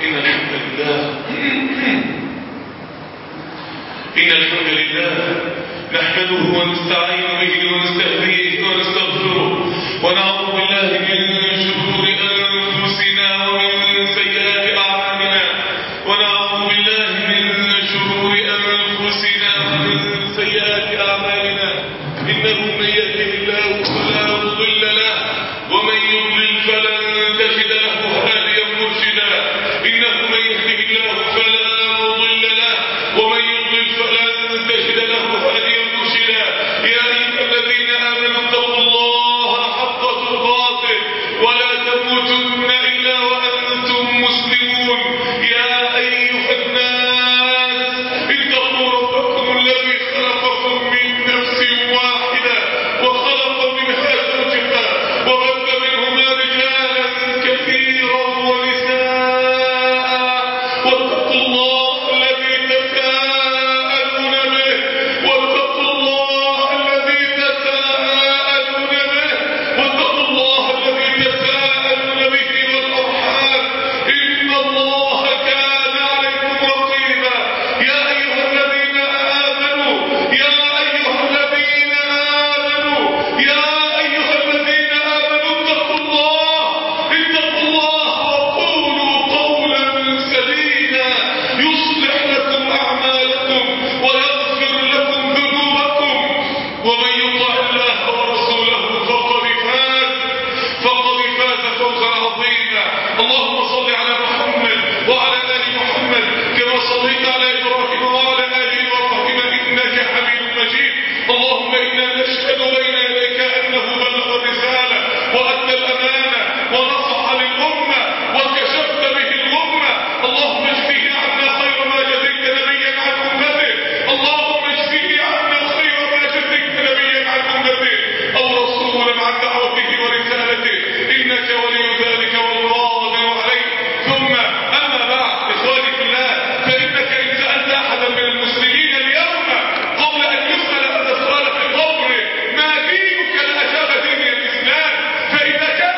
إن الحمد لله إن الحمد لله نحمده ونستعين به ونستهديه ونستغفره ونعوذ بالله من شرور أنفسنا ومن سيئات أعمالنا ونعوذ بالله من شرور أنفسنا ومن سيئات أعمالنا إنه من يهده الله فلا مضل له ومن يضلل فلن تجد له هاديا مرشدا إنه من يهده الله فلا مضل له ومن يضلل فلن تجد له هاديا مرشدا يا أيها الذين آمنوا اتقوا الله حق تقاته ولا تموتن إلا وأنتم مسلمون يا أيها الناس اتقوا ربكم الذي خلقكم من نفس واحدة وخلق منها زوجها وبث منهما رجالا كثيرا ونساء واتقوا الله الذي تساءلون به واتقوا الله الذي تساءلون به واتقوا الله الذي تساءلون به والأرحام إن الله كان عليكم رقيبا يا أيها الذين آمنوا يا أيها الذين آمنوا يا أيها الذين آمنوا اتقوا الله اتقوا الله وقولوا قولا سديدا يصلح لكم أعمالكم ويغفر لكم ذنوبكم ومن يطع الله ورسوله فقد فاز فقد فاز فوزا عظيما اللهم صل على محمد وعلى ال محمد كما صليت على ابراهيم وعلى ال ابراهيم انك حميد مجيد اللهم انا نشهد بين يديك انه بلغ الرساله وادى الامانه ونصح للامه وكشفت به الامه اللهم اجزه عنا خير ما جزيت نبيا عن امته اللهم اجزه عنا خير ما جزيت نبيا عن امته او رسولا عن دعوته ورسالته انك ولي ذلك والقادر عليه ثم اما بعد اخواني في الله فانك ان سالت احدا من المسلمين اليوم قبل ان يسال هذا السؤال في قبره ما دينك لاجاب دين الاسلام فاذا كان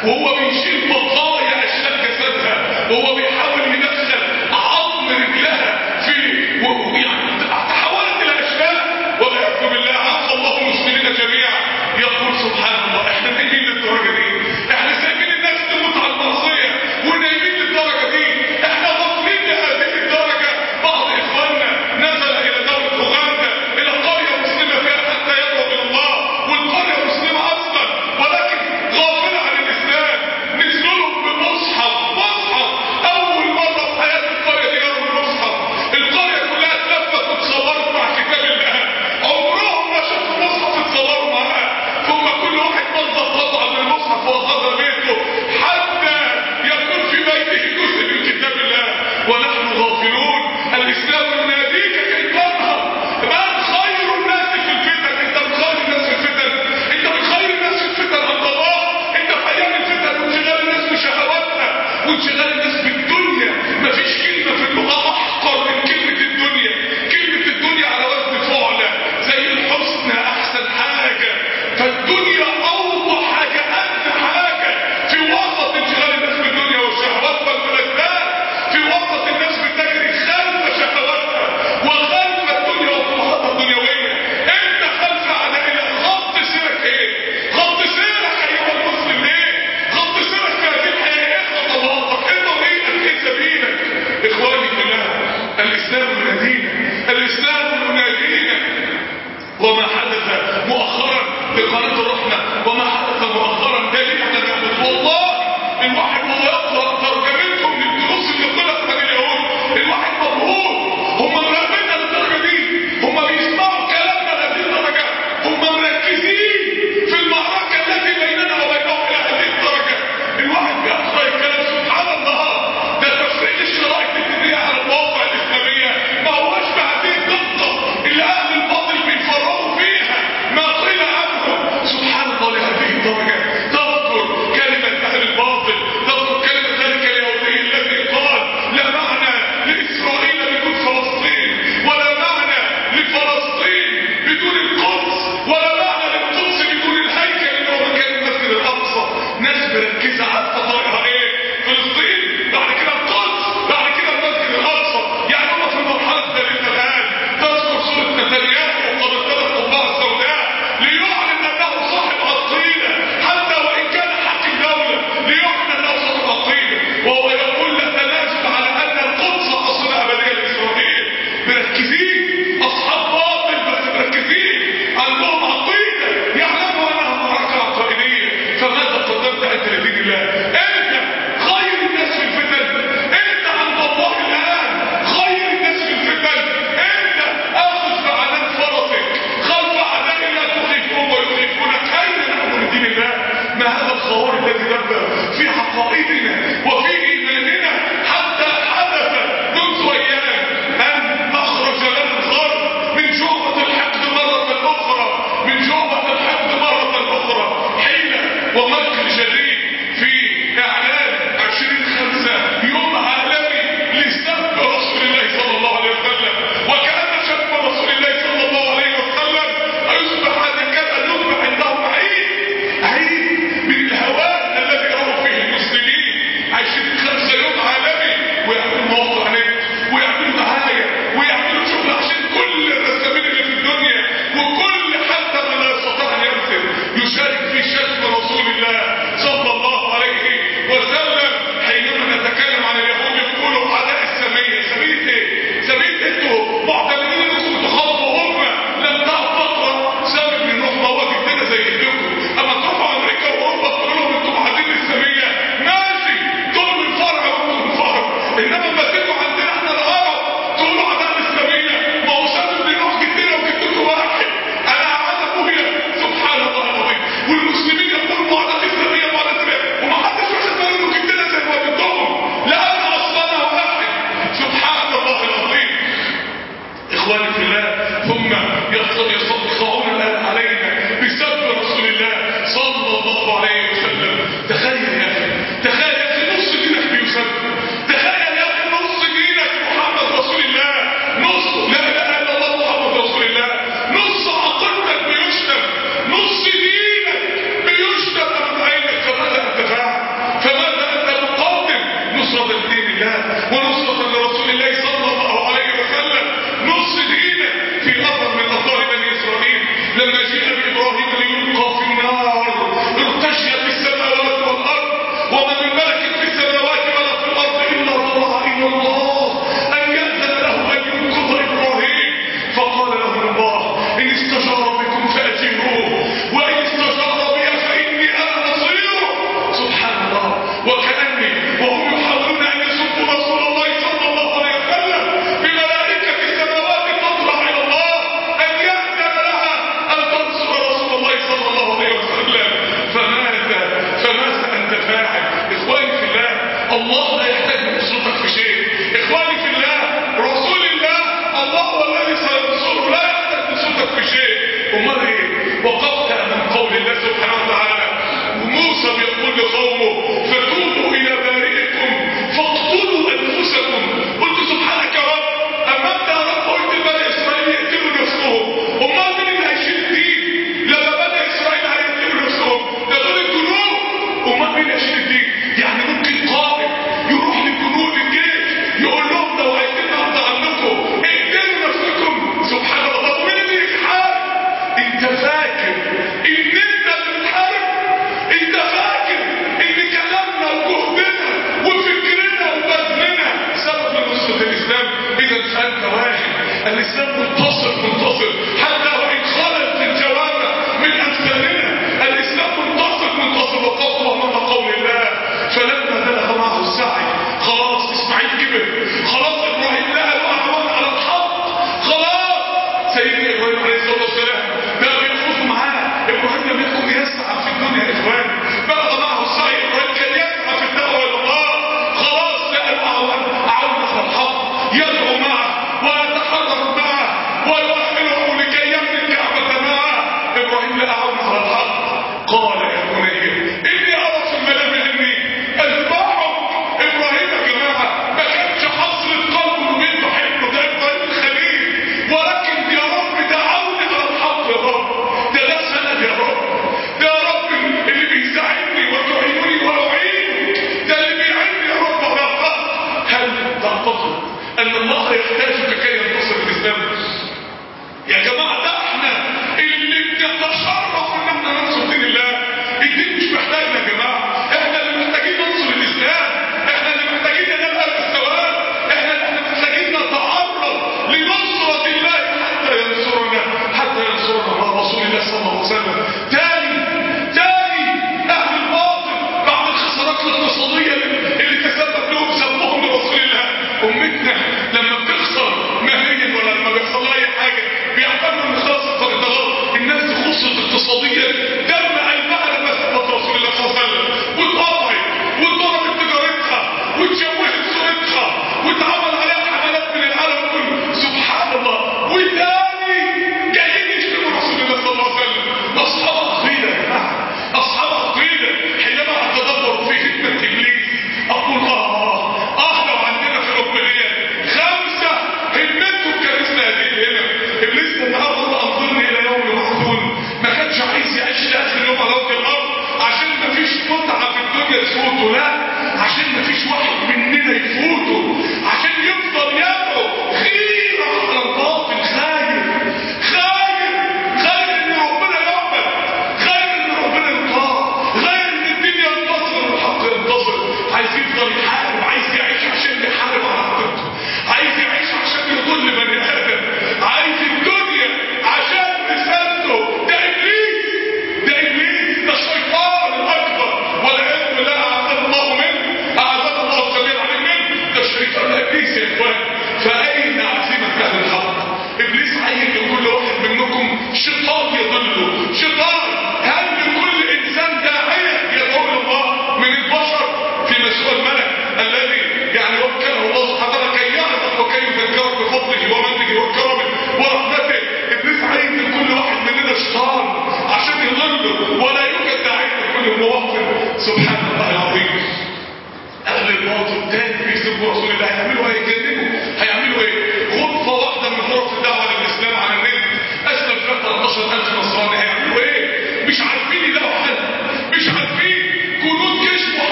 وهو بيشيل بقايا اشلاء جسدها وهو بيحاول يدخل عظم رجلها في و- يعني تحولت الى اشلاء والعياذ بالله عفى الله المسلمين جميعا يقول سبحان الله احنا نايمين للدرجه دي احنا سايبين الناس تموت على المعصيه ونايمين للدرجه دي احنا غافلين لهذه الدرجه بعض اخواننا نزل الى دوله اوغندا الى قريه مسلمه فيها حتى يدعو الى الله والقريه مسلمه اصلا ولكن غافله عن الاسلام نزلوا لهم بمصحف مصحف اول مره في حياه القريه دي يروا المصحف القريه كلها اتلفت واتصورت مع كتاب الله عمرهم ما شافوا مصحف اتصوروا معاه ثم كل واحد نظف قطعه من المصحف واخذها بيته حتى يكون في بيته جزء من كتاب الله ونحن غافلون الاسلام يناديك كي تظهر من خير الناس في الفتن انت من خير الناس في الفتن انت من خير الناس في الفتن عند الله انت في ايام الفتن وانشغال الناس بشهواتها وانشغال الناس بالدنيا مفيش كلمه في اللغه احقر من كلمه الدنيا كلمه الدنيا على وزن فعله زي الحسن احسن حاجه فالدنيا اوضح حاجه ادنى حاجه في وسط انشغال الناس بالدنيا والشهوات والملذات في وسط الناس بتجري خلف شهواتها وخلف الدنيا وطموحاتها الدنيويه انت خلف اعدائنا غض سيرك ايه؟ غض سيرك ايها المسلم ايه؟ غض سيرك في هذه الحياه ايه خطواتك؟ ايه طريقك؟ وما من ملك في السماوات ولا في الارض الا ضرع الى الله ان ياذن له ان ينقذ ابراهيم فقال له الله ان استجار بكم فاجيروه وان استجار بي فاني انا نصيره سبحان الله وكاني وهم يحاولون ان يسبوا رسول الله صلى الله عليه وسلم بملائكه السماوات تطلع الى الله ان ياذن لها ان تنصر رسول الله صلى الله عليه وسلم فماذا فماذا انت فاعل اخواني في الله الله لا يحتاج من نصرتك في شيء اخواني في الله رسول الله الله هو الذي سينصره لا يحتاج نصرتك في شيء امال ايه وقفت امام قول الله سبحانه وتعالى وموسى بيقول لقومه فتوبوا الى بارئكم فاقتلوا انفسكم قلت سبحانك يا رب اما انت يا رب قلت لبني اسرائيل يقتلوا نفسهم امال مين اللي هيشيل الدين لما بني اسرائيل هيقتلوا نفسهم ده دول الجنود امال مين اللي هيشيل الدين يعني ممكن قائد يروح للجنود الجيش يقول لهم لو عايزين نرضى عنكم اقتلوا نفسكم سبحان الله ومين اللي يحارب انت فاكر ان انت اللي بتحارب انت فاكر ان كلامنا وجهدنا وفكرنا وبذلنا سبب لنصرة الاسلام اذا فانت واحد الاسلام منتصر منتصر حتى وان خلت الجوامع من امثالنا الاسلام منتصر منتصر وقفت امام قول الله فلما بلغ معه السعي خلاص اسماعيل كبر خلاص ابراهيم لقى الاعوان على الحق خلاص سيدنا ابراهيم عليه الصلاه والسلام بقى بيخوفوا معاه ابراهيم لم يكن يسعى في الدنيا يا اخوان بلغ معه السعي ابراهيم كان يسعى في الدعوه الى الله خلاص لقى الاعوان اعوان على الحق يدعو معه ويتحرك معه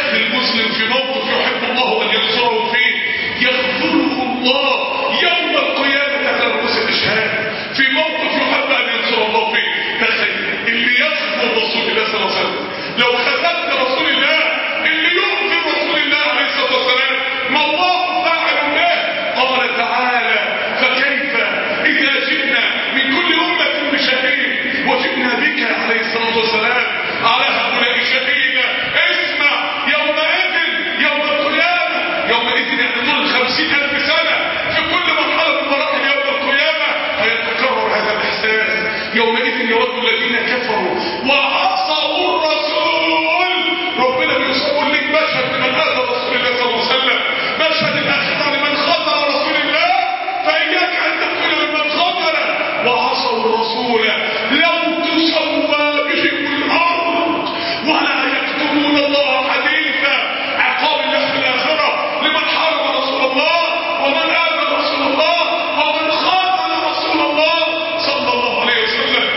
المسلم في موقف يحب الله ان ينصره فيه يغفره الله يوم القيامه على رؤوس الاشهاد في موقف يحب ان ينصر الله فيه تخيل اللي يغفر رسول الله صلى الله عليه وسلم لو خذلت رسول الله اللي يؤذي رسول الله عليه الصلاه والسلام ما الله فاعل به قال تعالى فكيف اذا جئنا من كل امه بشهيد وجئنا بك عليه الصلاه والسلام على هؤلاء شهيدا اسمع يومئذ يوم القيامه يومئذ يعني طول خمسين الف سنه في كل مرحله من مراحل يوم القيامه هيتكرر هذا الاحساس يومئذ يود الذين كفروا وعصوا الرسول ربنا بيصور لك مشهد لمن اذى رسول الله صلى الله عليه وسلم مشهد الاخره لمن خطر رسول الله فاياك ان تكون ممن خطر وعصوا الرسول لو تسوى بهم الارض ولا يكتمون الله حديثا عقاب الله في الاخره لمن حارب رسول الله ومن اذى رسول الله ومن خاطر رسول الله صلى الله عليه وسلم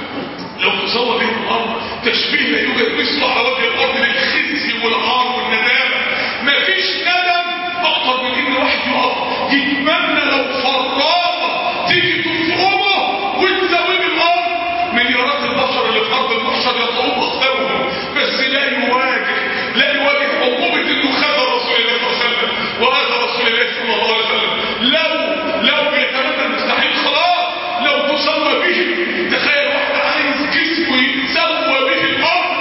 لو تصور بهم الارض تشبيه لا يوجد مثله على وجه الارض للخزي والعار والندامه مفيش ندم اكتر من ان واحد يقف يتمنى لو فراغه تيجي تفرمه وتساويه بالارض مليارات البشر اللي في ارض المحشر يطلبوا اختارهم بس لا يواجه لا يواجه عقوبه انه خذ رسول الله صلى الله عليه وسلم وهذا رسول الله صلى الله عليه وسلم لو لو بيتمنى المستحيل خلاص لو تسمى به تخيل واحد عايز جسمه يتسوى به الارض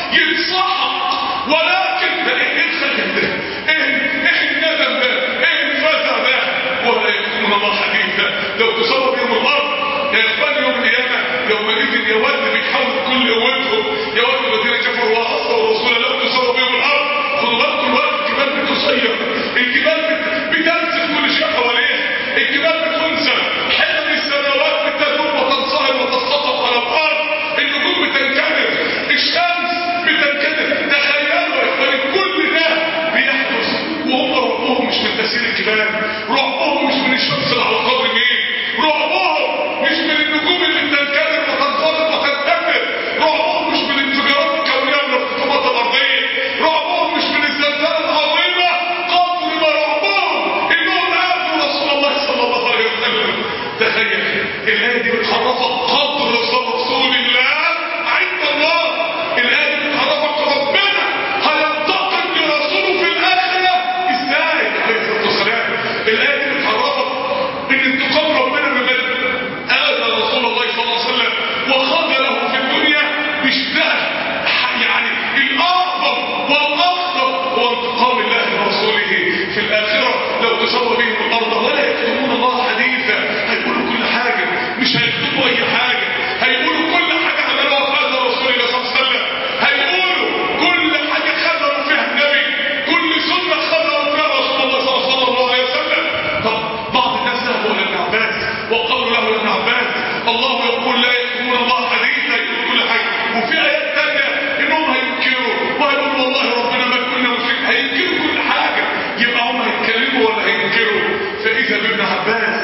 يتصحق ولكن ده ايه الخجل ده ايه ايه الندم ده ايه الفزع ده ولا يكتمون الله حديثا لو تسوى بهم الارض يا اخوان يوم القيامه يومئذ يود بيحاول كل قوتهم يود الذين كفروا وعصوا الرسول لو تسوى بهم الارض خدوا بالكم الوقت الجبال بتصير الجبال بت- بتنسف كل شيء حواليها الجبال بتنسف حلم السماوات بتدوب وتنصهر وتسقط على الارض النجوم بتنكدر الشمس بتنكدر تخيلوا يا اخواني كل ده بيحدث وهم رعبهم مش من تسير الجبال رعبهم مش من الشمس اللي على قدر مين رعبهم مش من النجوم اللي بتنكدر وتنفضل وتنتفر رعبهم مش من الانفجارات الكونيه والارتطامات الارضيه رعبهم مش من الزلزال العظيمه قدر ما رعبهم انهم عرفوا رسول الله صلى الله عليه وسلم تخيل الايه دي بتعرفك قدر رسول الله عند الله الايه دي بتعرفك ربنا هينتقم لرسوله في الاخره ازاي عليه الصلاه والسلام الايه دي بتعرفك ان انتقام ربنا بمن اذى رسول الله صلى الله عليه وسلم وخذله في الدنيا مش ده يعني الاعظم والاخطر هو انتقام الله لرسوله في الاخره لو تسوى بهم الارض ولا يكتمون الله حديثا هيقولوا كل حاجه مش هيكتبوا اي حاجه هيقولوا كل حاجه عملوها في هذا رسول الله صلى الله عليه وسلم هيقولوا كل حاجه خذلوا فيها النبي كل سنه خذلوا فيها رسول الله صلى الله عليه وسلم طب بعض الناس ذهبوا الى ابن عباس وقالوا له يا ابن عباس الله يقول لا يكتمون الله حديثا يقول كل حاجه وفي ايات ثانيه انهم هينكروا وهيقولوا والله ربنا ما كنا مشركين هينكروا كل حاجه يبقى هم هيتكلموا ولا هينكروا فاذا بابن عباس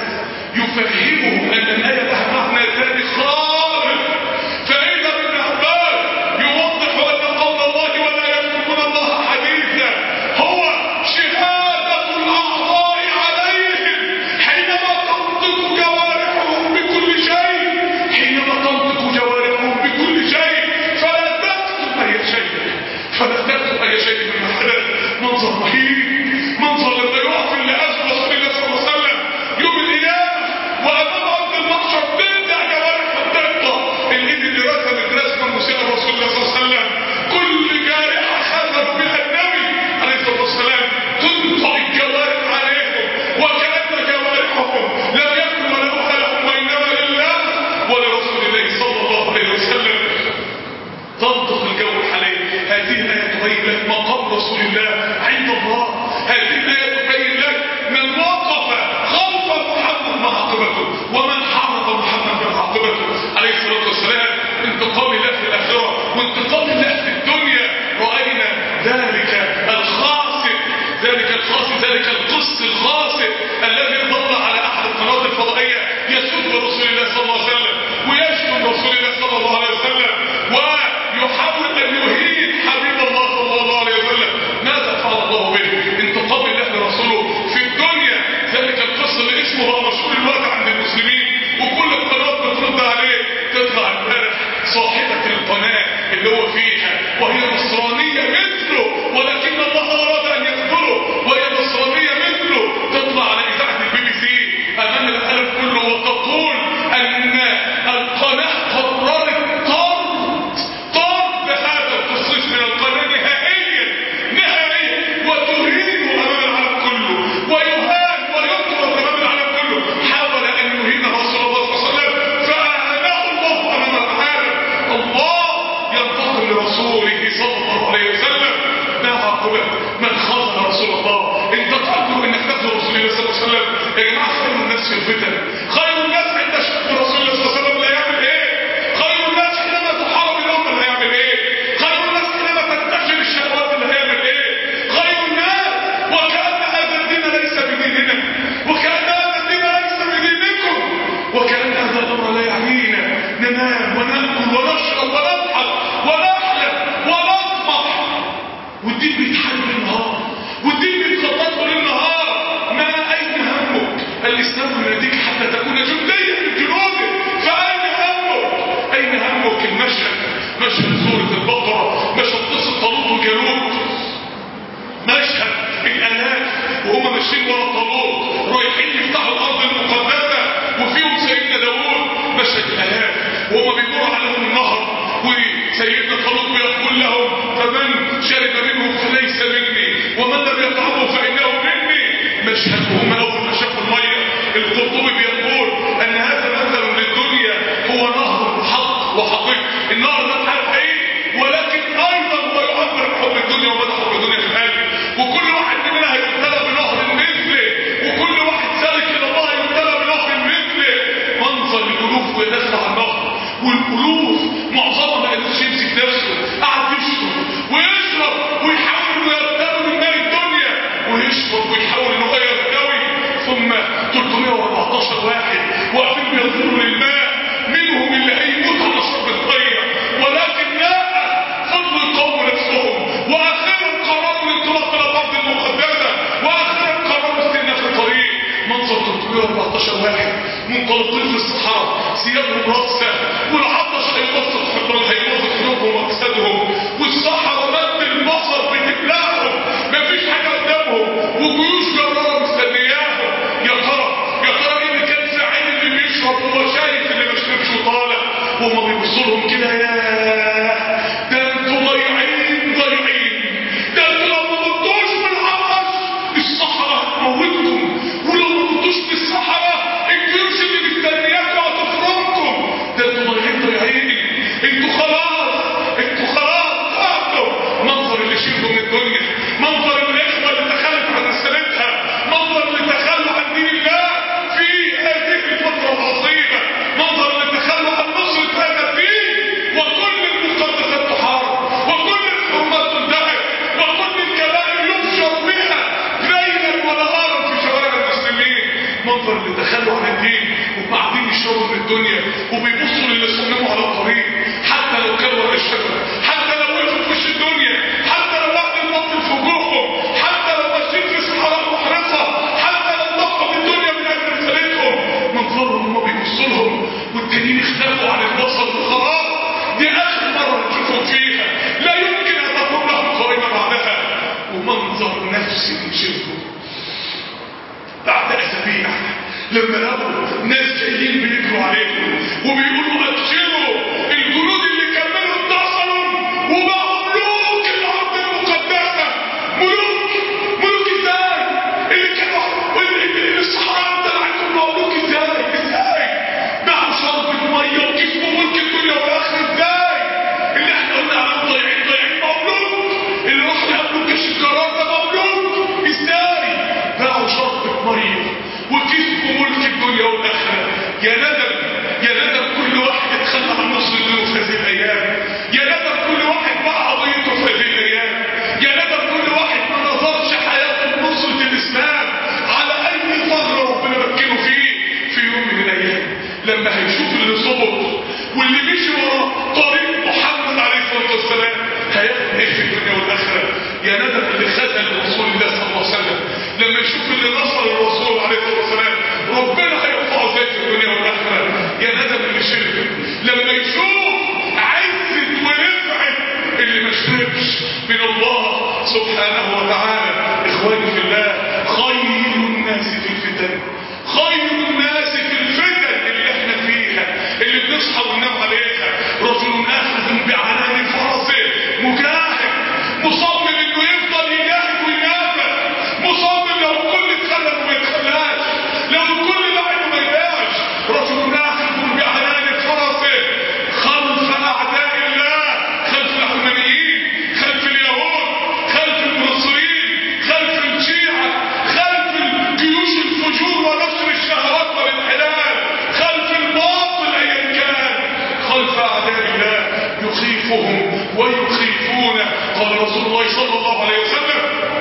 يفهمهم ان الايه لها معنى ثاني خالص فاذا بابن عباس يوضح ان قول الله ولا يكتمون الله حديثا هو شهاده الاعضاء عليهم حينما تنطق جوارحهم بكل شيء حينما تنطق جوارحهم بكل شيء فلا تكتم اي شيء فلا تكتم اي شيء مما حدث منظر رهيب منظر لما يقف اللي اسوى رسول الله صلى الله عليه وسلم يوم القيامه وامام ارض المحشر تبدا جوارحه تبقى الايد اللي رسمت رسمه مسيئه رسول الله صلى الله عليه وسلم كل جارحه خذلوا بها النبي عليه الصلاه والسلام تنطق الجوارح عليهم وكان جوارحهم لم يكن ملؤها لهم وانما لله ولرسول الله صلى الله عليه وسلم تنطق الجوارح عليه هذه الآية تبين لك مقام رسول الله عند الله هذه الآية تبين لك من وقف خلف محمد مع عاقبته ومن حارب محمد مع عاقبته عليه الصلاة والسلام انتقام الله في الآخرة وانتقام الله في الدنيا رأينا ذلك الخاسر ذلك الخاسر ذلك القس الخاسر الذي ظل على أحد القنوات الفضائية يسب رسول الله صلى الله عليه وسلم ويشتم رسول الله صلى الله عليه وسلم ويحاول أن يهين حبيب الله صلى الله عليه وسلم اسمه بقى مشهور الوقت عند المسلمين وكل القنوات بترد عليه تطلع امبارح صاحبة القناة اللي هو فيها وهي نصرانية مثله ولكن الله أراد أن يقتله وهي نصرانية مثله تطلع على إذاعة البي بي سي أمام العالم كله وتقول أن القناة قررت طرد طرد هذا التصريح من القناة نهائيا نهائيا وتهين أمام العالم كله ويهان ويطرد أمام العالم كله حاول أن يهين رسول الله صلى الله عليه وسلم فأهانه الله أمام العالم الله ينتقم لرسوله صلى الله عليه وسلم ما عقبه من خاف رسول الله انت تقدر انك تاخذ رسول الله صلى الله عليه وسلم يا جماعه خير الناس في الفتن خير الناس عند شق رسول الله صلى الله عليه وسلم لا يعمل ايه خير الناس حينما تحارب الامه اللي هيعمل ايه خير الناس حينما تنتشر الشهوات اللي هيعمل ايه خير الناس وكأن هذا الدين ليس بديننا وكأن هذا الدين ليس بدينكم وكأن هذا الامر لا يعنينا ننام وناكل ونشرب ونضحك ونحلم ونطمح والدين بيتحارب النهار والدين بيتخطط له النهار ما اين همك الاسلام يناديك حتى تكون جنديا من جنوده فاين همك اين همك المشهد مشهد سوره البقره مشهد قصه طالوت وجالوت مشهد الالاف وهم ماشيين ورا طالوت رايحين يفتحوا الارض المقدسه وفيهم سيدنا داوود مشهد الالاف وهم بيمروا عليهم النهر وسيدنا طالوت بيقول لهم فمن شرب منه فليس مني ومن لم يطعمه فانه مني مشهد وهم اول ما شافوا الميه القرطبي بيقول ان هذا مثل للدنيا هو نهر حق وحقيقي النهر ده حق حقيقي ولكن ايضا هو يعبر عن حب الدنيا ومدى حب الدنيا في القلب وكل واحد مننا هيبتلى بنهر مثله وكل واحد سالك الى الله هيبتلى بنهر مثله منظر الالوف وهي داخله على النهر والالوف معظمها ما قدرش يمسك نفسه قعد يشرب ويشرب ويحاول انه يرتوي من ماء الدنيا ويشرب ويحاول انه هو يرتوي ثم 314 واحد واقفين بينظروا للماء منهم اللي هيموت على شرب الميه ولكن لا فضلوا يقوموا نفسهم واخيرا قرروا الانطلاق الى الارض المقدسه واخيرا قرروا استئناف الطريق منظر 314 واحد منطلقين في الصحراء ثيابهم راسه والعطش هيوسط حضرهم هيوسط حضورهم واجسادهم والصحراء مد البصر بتبلعهم مفيش حاجه قدامهم وجيوش جراره مستنياهم يا ترى يا ترى ايه اللي كان سعيد اللي بيشرب وهو شايف اللي ما شربش وطالع وهم بيبصوا لهم كده يا ده انتوا ضايعين ضايعين ده انتوا لو ما متوش بالعطش الصحراء هتموتكم ولو ما متوش بالصحراء الجيوش اللي مستنياكم هتفرمكم ده انتوا ضايعين ضايعين انتوا خلاص انتوا خلاص ضعتوا منظر اللي شربوا من الدنيا منظر الاخوه اللي تخلف عن رسالتها منظر اللي تخلوا عن دين الله في هذه الفتره العصيبه منظر اللي تخلوا عن نصره هذا الدين وكل المقدسات تحارب وكل الحرمات تنتهك وكل الكبائر يبشر بها ليلا ونهارا في شوارع المسلمين منظر اللي تخلوا عن الدين وبعدين يشربوا من الدنيا وبيبصوا للي صمموا على الطريق حتى لو كانوا ورا الشجره حتى لو وقفوا في وش الدنيا حتى لو واحد ينط في وجوههم حتى لو ماشيين في صحراء محرقه حتى لو ضحوا بالدنيا من اجل رسالتهم منظرهم هم بيبصوا لهم والتانيين اختفوا عن البصر وخلاص دي اخر مره نشوفهم فيها لا يمكن ان تكون لهم قائمه بعدها ومنظر نفس شركهم بعد اسابيع لما لقوا ناس جايين بيجروا عليهم وبيقولوا ابشروا الجنود اللي كملوا انتصروا وبقوا ملوك الارض المقدسه ملوك ملوك ازاي اللي كانوا اللي اللي الصحراء بتاعتهم بقوا ملوك ازاي ازاي باعوا شربة ميه وكسبوا ملك الدنيا والاخره ازاي اللي احنا قلنا عليهم ضايعين ضايعين بقوا ملوك اللي راحوا يقابلوا كاش القرار ده بقوا ملوك ازاي باعوا شربة ميه وكسبوا ملك الدنيا والاخره يا ندم يا ندم كل واحد اتخلى عن نصر دينه في هذه الايام يا ندم كل واحد باع قضيته في هذه الايام يا ندم كل واحد ما نظرش حياته لنصرة الاسلام على اي ثغر ربنا مكنه فيه في يوم من الايام لما هيشوف اللي صبر واللي مشي ورا طريق محمد عليه الصلاه والسلام هياخد ايه في الدنيا والاخره يا ندم اللي خذل رسول الله صلى الله عليه وسلم لما يشوف اللي نصر الرسول عليه الصلاه والسلام ربنا هيرفعه ازاي في الدنيا والاخره يا ندم اللي شرب لما يشوف عزه ورفعه اللي ما شربش من الله سبحانه وتعالى اخواني في الله خير الناس في الفتن خير الناس في الفتن اللي احنا فيها اللي بنصحى وننام عليها رجل اخذ بعنان فرسه مجاهد مصمم انه يفضل يجاهد وينافس مصمم لو الكل اتخلف وما يتخلاش لو الكل باع وما يبيعش رجل اخذ بعنان فرسه خلف اعداء الله خلف العلمانيين خلف اليهود خلف المنصرين خلف الشيعة خلف جيوش الفجور ونشر الشهوات والانحلال خلف الباطل ايا كان خلف اعداء الله يخيفهم ويخيفون قال رسول الله صلى الله عليه وسلم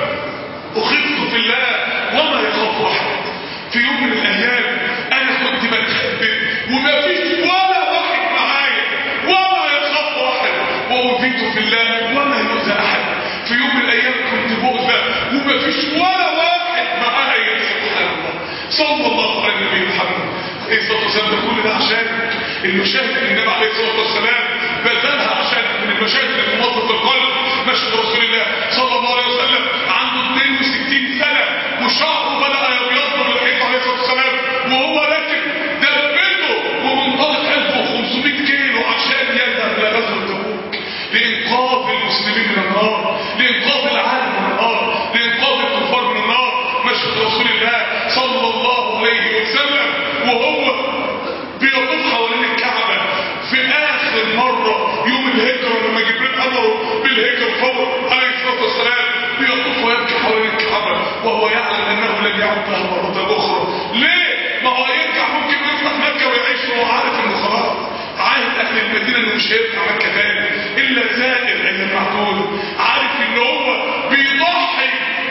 اخفت في الله وما يخاف احد في يوم من الايام انا كنت بتخبر وما فيش ولا واحد معايا وما يخاف احد واوذيت في الله وما يؤذى احد في يوم من الايام كنت بؤذى وما فيش ولا واحد معايا سبحان الله صلى الله على النبي محمد عليه الصلاه والسلام ده كل ده عشان المشاهد اللي النبي عليه الصلاه والسلام بذلها عشان من المشاهد اللي تنظف القلب مشهد رسول الله صلى الله عليه وسلم عنده 62 سنه وشعره بدا يبيض من الحيط عليه الصلاه والسلام وهو راكب دبته ومنطلق 1500 كيلو عشان يذهب لغزوه تبوك لانقاذ المسلمين من النار لانقاذ العالم من النار لانقاذ الكفار من النار مشهد رسول الله صلى الله عليه وسلم وهو بيطوف حوالين الكعبه في اخر مره يوم الهجره لما جبريل امره بالهجره فور عليه الصلاه والسلام بيطوف ويبكي حوالين الكعبه وهو يعلم انه لن يعود لها مره اخرى ليه؟ ما هو يرجع ممكن يفتح مكه ويعيش وهو عارف انه خلاص عاهد اهل المدينه انه مش هيرجع مكه تاني الا زائر ايام معدوده عارف ان هو بيضحي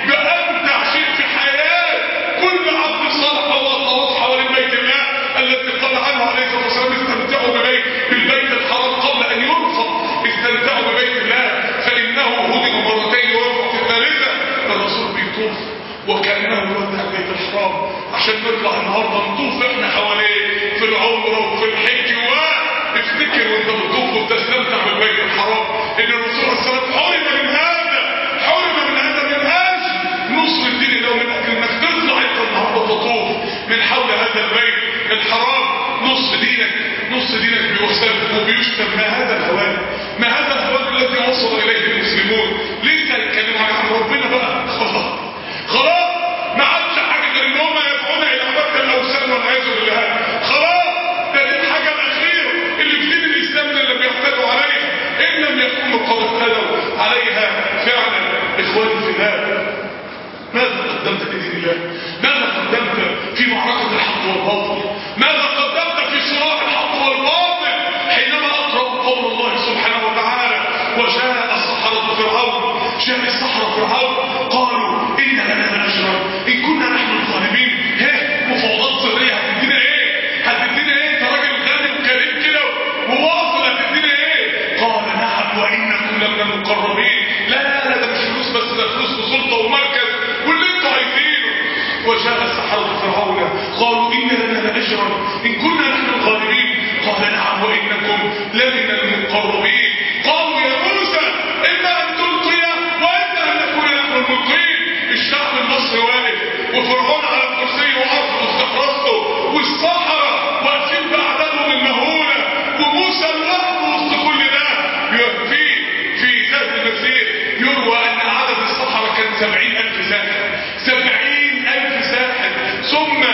بامتع شيء في حياه كل عبد صالح هو الطواف حوالين بيت الله الذي قال عنه عليه الصلاه والسلام استمتعوا ببيت بالبيت الحرام قبل ان يرفض استمتعوا ببيت الله فانه هدم مرتين ويرفع في الثالثه الرسول بيطوف وكانه يودع البيت الحرام عشان نطلع النهارده نطوف احنا حواليه في العمره وفي الحج و افتكر وانت بتطوف وبتستمتع بالبيت الحرام ان الرسول عليه الصلاه والسلام حرم من هذا حرم من هذا من اجل نصر الدين ده ومن اجل انك تطلع انت النهارده تطوف من حول هذا البيت الحرام نص دينك نص دينك بيوصل وبيشتم ما هذا الهوان ما هذا الهوان الذي وصل اليه المسلمون لسه يتكلموا عن ربنا بقى خلاص خلاص ما عادش حاجه غير ان هم يدعون الى عباده الاوثان والعياذ بالله خلاص ده دي الحاجه الاخيره اللي في دين الاسلام اللي بيعتدوا عليها ان لم يكونوا قد اعتدوا عليها فعلا اخواني في الله ماذا قدمت لدين الله ماذا قدمت في معركة الحق والباطل ماذا قدمت في صراع الحق والباطل حينما أقرأ قول الله سبحانه وتعالى وجاء السحرة فرعون جاء السحرة فرعون قالوا إن لنا لأجرا إن كنا نحن الظالمين هيه مفاوضات سرية هتدينا إيه هتدينا إيه أنت راجل غني وكريم كده وواصل هتدينا إيه قال نعم وإنكم لمن المقربين لا لا لا ده مش فلوس بس ده فلوس وسلطة ومركز واللي انتوا عايزينه وجاء السحرة فرعون قالوا إن لنا لأجرا إن كنا نحن الغالبين قال نعم وإنكم لمن المقربين قالوا يا موسى إما أن تلقي وإما أن نكون نحن الملقين الشعب المصري واقف وفرعون على الكرسي وعرض واستحرسته والسحرة واقفين بأعدادهم المهولة وموسى لوحده وسط كل ده في في زاد المسير يروى أن عدد السحرة كان سبعين ألف ساحر سبعين ألف ساحر ثم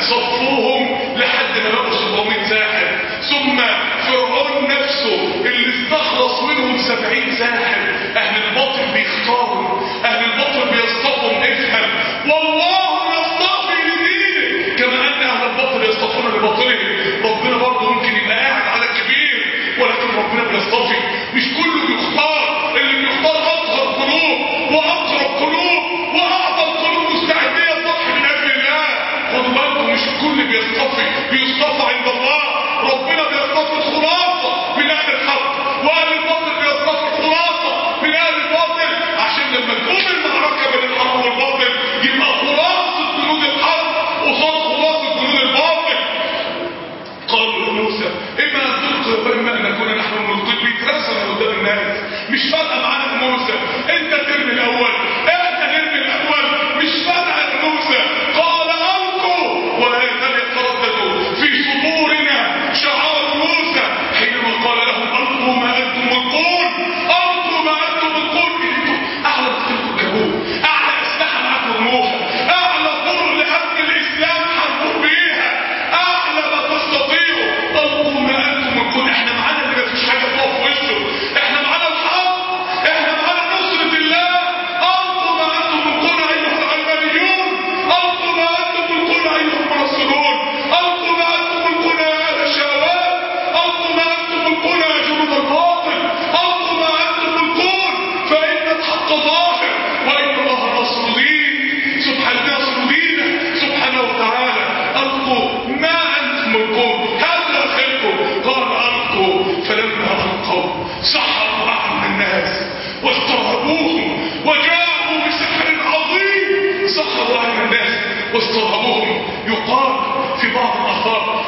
صفوهم لحد ما بقوا 700 ساحر ثم فرعون نفسه اللي استخلص منهم 70 ساحر أهل الباطل بيختاروا أهل الباطل بيصطفوا افهم والله يصطفي لدينه كما أن أهل الباطل يصطفون لباطلهم ربنا برضه ممكن يبقى قاعد على كبير ولكن ربنا بيصطفي مش كله بيختار اللي بيختار أطهر قلوب وأقرب قلوب وأعظم قلوب مستعدية تضحي من أجل الله خدوا بالكم مش الكل بيصطفي بيصطفى عند الله ربنا بيصطفي الخلاصة من أهل الحق وأهل الباطل بيصطفي الخلاصة من أهل الباطل عشان لما تقوم المعركة بين الحق والباطل يبقى خلاصة جنود الحق قصاد خلاصة جنود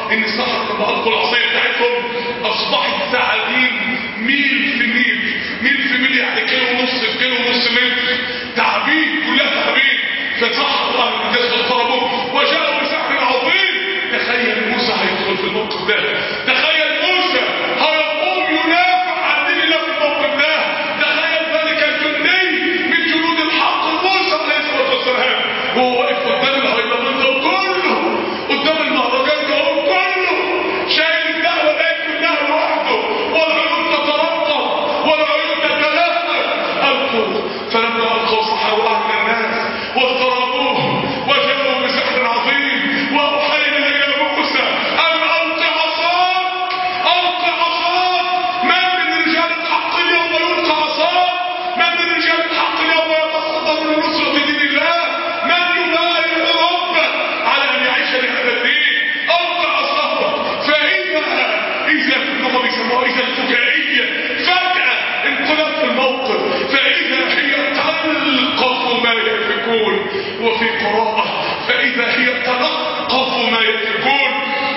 ان السحرة لما القوا العصاية بتاعتهم اصبحت تعابين ميل في ميل ميل في ميل يعني كيلو ونص في كيلو ونص متر تعابين كلها تعابين فسحروا اهل النجاس واضطربوه وجاءوا بسحر عظيم تخيل موسى هيدخل في الموقف ده تخيل موسى هيقوم ينافع عن دين الله في الموقف ده تخيل ذلك الجندي من جنود الحق موسى عليه الصلاه والسلام وهو واقف قدام الهيلمان ده كله قدام المهرجان ده هو كله شايل الدعوه دي كلها لوحده والعيون تترقب والعيون تتلهف القوا فلما القوا سحروا اهل الناس واضطربوه وجاءوا بسحر عظيم واوحينا الى موسى ان الق عصاك الق عصاك من من رجال الحق اليوم يلقى عصاك من من رجال الحق اليوم يتصدر لنصرة دين الله من يبايع ربه على ان يعيش لهذا الدين الق عصاك فاذا اذا اللغه بيسموها اذا الفجائيه فجاه انقلاب في الموقف فاذا هي تلقف ما يفكون وفي قراءه فاذا هي تلقف ما يفكون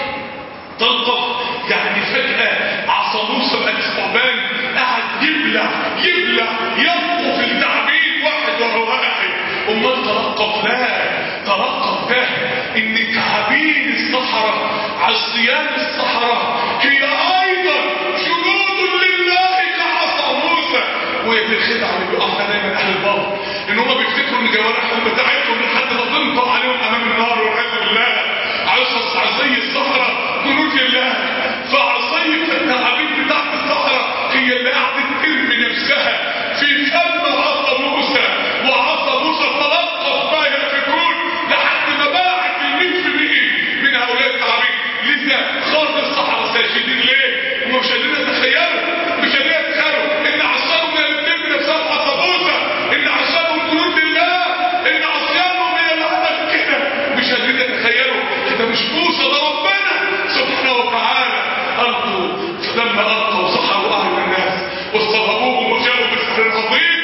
تلقف يعني فجأة عصا موسى بقت ثعبان قاعد يبلع يبلع يلقف التعبين واحد ورا واحد امال تلقف لا تلقف ده ان تعابين الصحراء عصيان الصحراء هي ايضا جنود لله كعصا موسى وهي دي الخدعه اللي بيقع دايما اهل الباطل ان هم بيفتكروا ان جوارحهم بتاعتهم لحد ما تنطق عليهم امام النار والعياذ بالله عصا عصي الصحراء جنود لله فعصية التعابين بتاعت الصحراء هي اللي قاعدة ترمي نفسها في فم عصا موسى وعصا موسى تلقف ما يفكون لحد ما باعت الميت في مين من هؤلاء التعابين لذا خرج الصحراء ساجدين ليه؟ هم مش قادرين يتخيلوا مش قادرين يتخيلوا ان عصاهم هي اللي بترمي نفسها في عصا موسى ان عصاهم جنود لله ان عصيانهم هي اللي عملت كده مش قادرين يتخيلوا ده مش موسى ده ربنا سبحانه وتعالى ألقوا فلما ألقوا سحروا أهل الناس واستضربوهم وجاءوا بسحر عظيم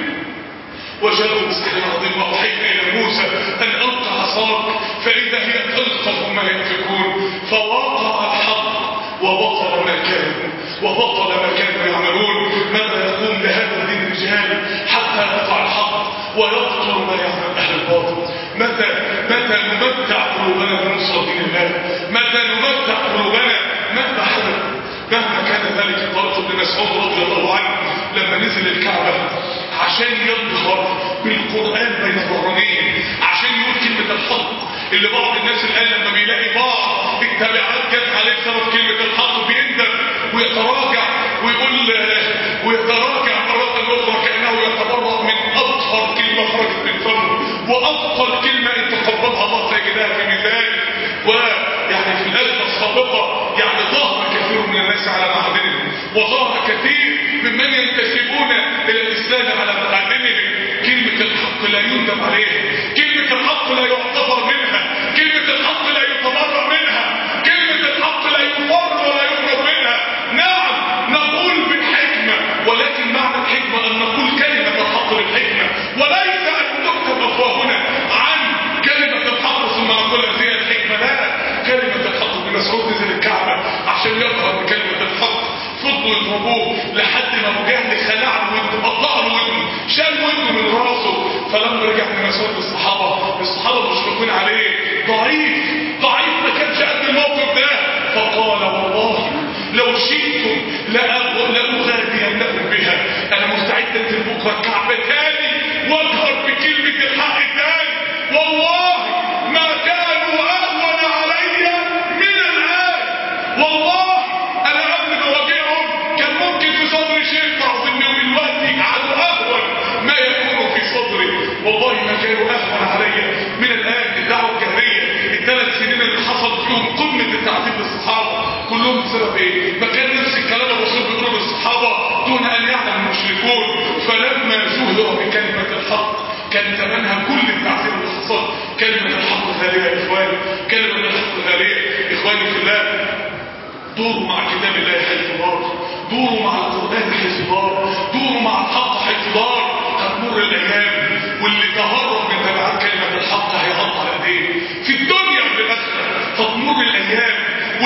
وجاءوا بسحر عظيم وأوحينا إلى موسى أن ألقى عصاك فإذا هي تلقف ما ينفكون فوقع الحق وبطل ما كانوا وبطل ما كانوا يعملون ماذا يقوم لهذا الدين الرجال حتى يقطع الحق ويقتل ما يعمل أهل الباطل متى متى نمتع قلوبنا بنصرة دين الله متى نمتع قلوبنا مهما حدث مهما كان ذلك طارق بن مسعود رضي الله عنه لما نزل الكعبة عشان يظهر بالقرآن بين الظهرانين عشان يقول كلمة الحق اللي بعض الناس الآن لما بيلاقي بعض التبعات جت عليه بسبب كلمة الحق بيندم ويتراجع ويقول ويتراجع مرة أخرى كأنه يتبرأ من أطهر كلمة خرجت من فمه وأفضل كلمة إن تقبلها الله سيجدها في ميزان ويعني في الأزمة السابقة يعني ظهر كثير من الناس على معادنهم وظهر كثير ممن ينتسبون إلى الإسلام على معادنهم كلمة الحق لا يندم عليها كلمة الحق لا يعتبر منها كلمة الحق لا يتبرأ منها كلمة الحق لا يفر ولا يهرب منها نعم نقول بالحكمة ولكن معنى الحكمة أن نقول كلمة الحق بالحكمة وليس أن نكتب أفواهنا عن كلمة الحق ثم نقول هذه الحكمة لا كلمة الحق ابن مسعود نزل الكعبة عشان يظهر بكلمة الحق فضلوا يضربوه لحد ما ابو جهل خلع له ودنه قطع له ودنه شال ودنه من راسه فلما رجع ابن مسعود للصحابة الصحابة مشفقين عليه ضعيف ضعيف ما كانش قد الموقف ده فقال والله لو شئتم لأغادين لكم بها انا مستعد انزل بكره الكعبة تاني واجهر بكلمة الحق تاني والله ما كانوا اهون علي من الان والله انا قبل ما اواجههم كان ممكن في صدري شيء تعظم انهم دلوقتي قعدوا اهون ما يكون في صدري والله ما كانوا اهون علي من الان الدعوه الجهريه الثلاث سنين اللي حصل فيهم قمه التعذيب للصحابه كلهم بسبب ايه؟ ما كان نفس الكلام الرسول بيقوله للصحابه دون ان يعلم المشركون فلما زهروا بكلمه الحق كان ثمنها كل التعذيب اللي حصل كلمه الحق غاليه يا اخواني كلمه الحق غاليه اخواني في الله دوروا مع كتاب الله حيث دار دوروا مع القرآن حيث دار دوروا مع الحق حيث دار هتمر الأيام واللي تهرب من تبعات كلمة الحق هيغطى على ايديه في الدنيا وفي الآخرة فتمر الأيام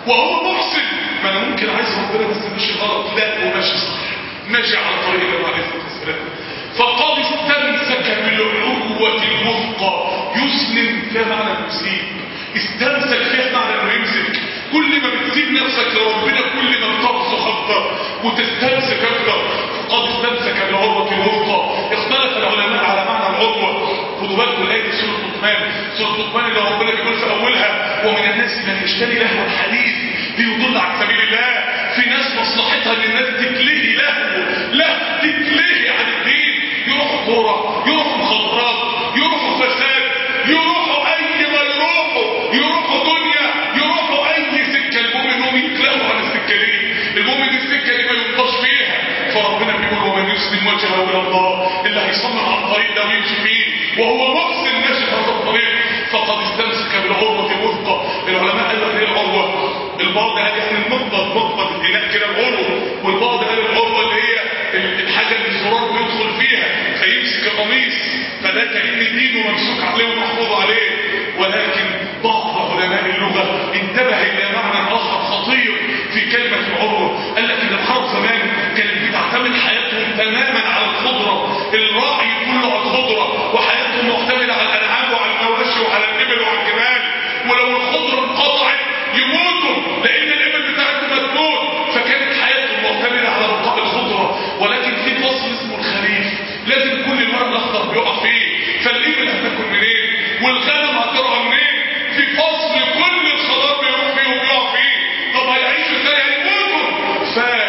وهو محسن ما انا ممكن عايز ربنا بس ماشي غلط لا هو ماشي صح ماشي على طريق النبي عليه الصلاه والسلام فقد استمسك بالعروه الوثقى يسلم فيها معنى المسيب استمسك فيها معنى انه يمسك كل ما بتسيب نفسك لربنا كل ما بترسخ اكتر وتستمسك اكتر فقد استمسك بالعروه الوثقى اختلف العلماء على معنى العروه خدوا بالكم الايه دي سوره لقمان سوره لقمان اللي ربنا بيقول في اولها ومن الناس من يشتري لهو الحديث ليضل عن سبيل الله في ناس مصلحتها ان الناس تتلهي لهو لا تتلهي عن الدين يروحوا كوره يروحوا مخدرات يروحوا فساد يروحوا اي ما يروحوا يروحوا دنيا يروحوا اي سكه المهم انهم يتلهوا عن السكه دي المهم ان السكه دي ما ينطش فيها فربنا بيقول ومن يسلم وجهه الى الله اللي هيصمم على الطريق ده ويمشي فيه وهو محسن ماشي في هذا الطريق فقد استمسك بالعروه الوثقى العلماء قالوا ايه العروه البعض قال يعني المنضد منضد الاناء كده العروه والبعض قال العروه اللي هي الحاجه اللي الزرار بيدخل فيها فيمسك القميص فده كان دينه ممسوك عليه ومحفوظ عليه ولكن بعض علماء اللغه انتبه الى معنى اخر خطير في كلمه العروه قال لك ان العرب زمان كانت بتعتمد حياتهم تماما على الخضره الراعي كله على الخضره وحياتهم معتمده على الانعام وعلى المواشي وعلى الابل وعلى الجمال ولو الخضره انقطعت يموتوا لان الابل بتاعتهم هتموت فكانت حياتهم معتمده على بقاء الخضره ولكن في فصل اسمه الخريف لازم كل الورق الاخضر بيقع فيه فالابل هتاكل منين والغنم هترعى منين في فصل كل الخضار بيروح فيه وبيقع فيه طب هيعيشوا ازاي هيموتوا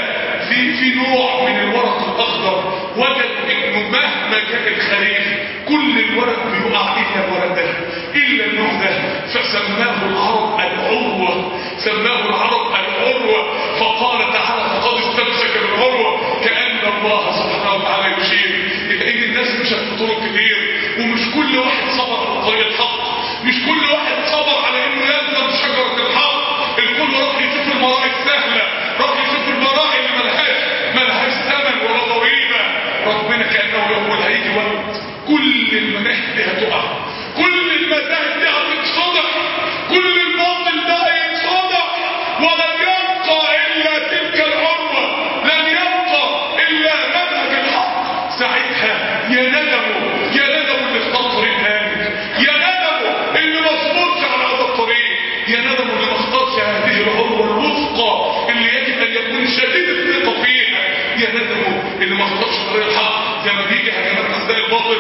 ففي في نوع من الورق الاخضر وجدوا انه مهما كان الخريف كل الورق بيقع الا الورق ده الا النوع ده فسماه العرب العروه سماه العرب العروه فقال تعالى فقد استمسك بالعروه كان الله سبحانه وتعالى يشير الى ان الناس مش طرق كتير ومش كل واحد صبر على طريق الحق مش كل واحد صبر على انه يلزم شجره الحق الكل راح يشوف المراعي السهله راح يشوف المراعي اللي ملهاش ملهاش ثمن ولا ضريبه ربنا كانه يقول هيجي وقت كل المناهج دي هتقع كل المذاهب دي هتتصدع كل الباطل ده هيتصدع ولن يبقى الا تلك العروه لن يبقى الا منهج الحق ساعتها يا ندموا يا ندموا اللي اختار طريق هامك يا ندموا اللي ما صبرش على هذا الطريق يا ندموا اللي ما اختارش هذه العروه الوثقى اللي يجب ان يكون شديد الثقه فيها يا ندموا اللي ما اختارش طريق الحق زي ما بيجي هجمات اصداء الباطل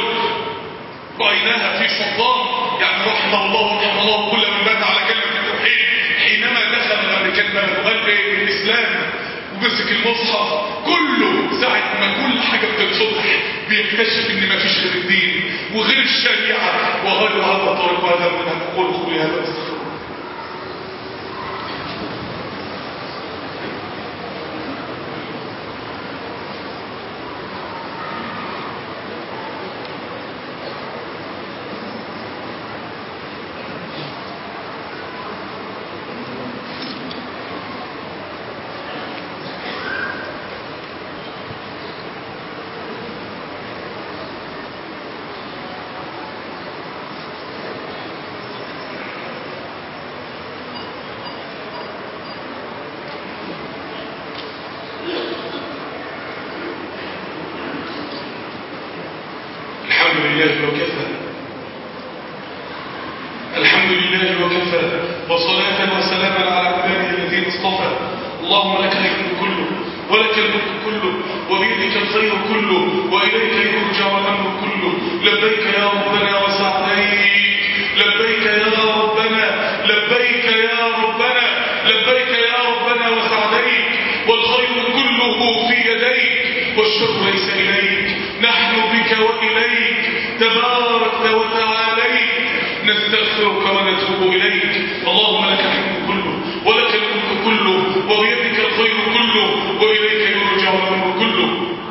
رايناها في صدام يعني رحمه الله ورحمه الله كل من مات على كلمه التوحيد حينما دخل الامريكان بلد وقال ايه الاسلام ومسك المصحف كله ساعة ما كل حاجة بتتصلح بيكتشف ان مفيش غير الدين وغير الشريعة وغير هذا الطريق وهذا المنهج قول قولي هذا استغفر الحمد لله وكفى الحمد لله وكفى وصلاة وسلاما على عباده الذين اصطفى اللهم لك الحمد كله ولك الملك كله وبيدك الخير كله وإليك يرجع الأمر كله لبيك يا ربنا وسعديك لبيك يا ربنا لبيك يا ربنا لبيك يا ربنا وسعديك والخير كله في يديك والشر ليس إليك نحن بك وإليك تبارك وتعاليك نستغفرك ونتوب إليك اللهم لك الحمد كله ولك الملك كله وبيدك الخير كله وإليك يرجع الأمر كله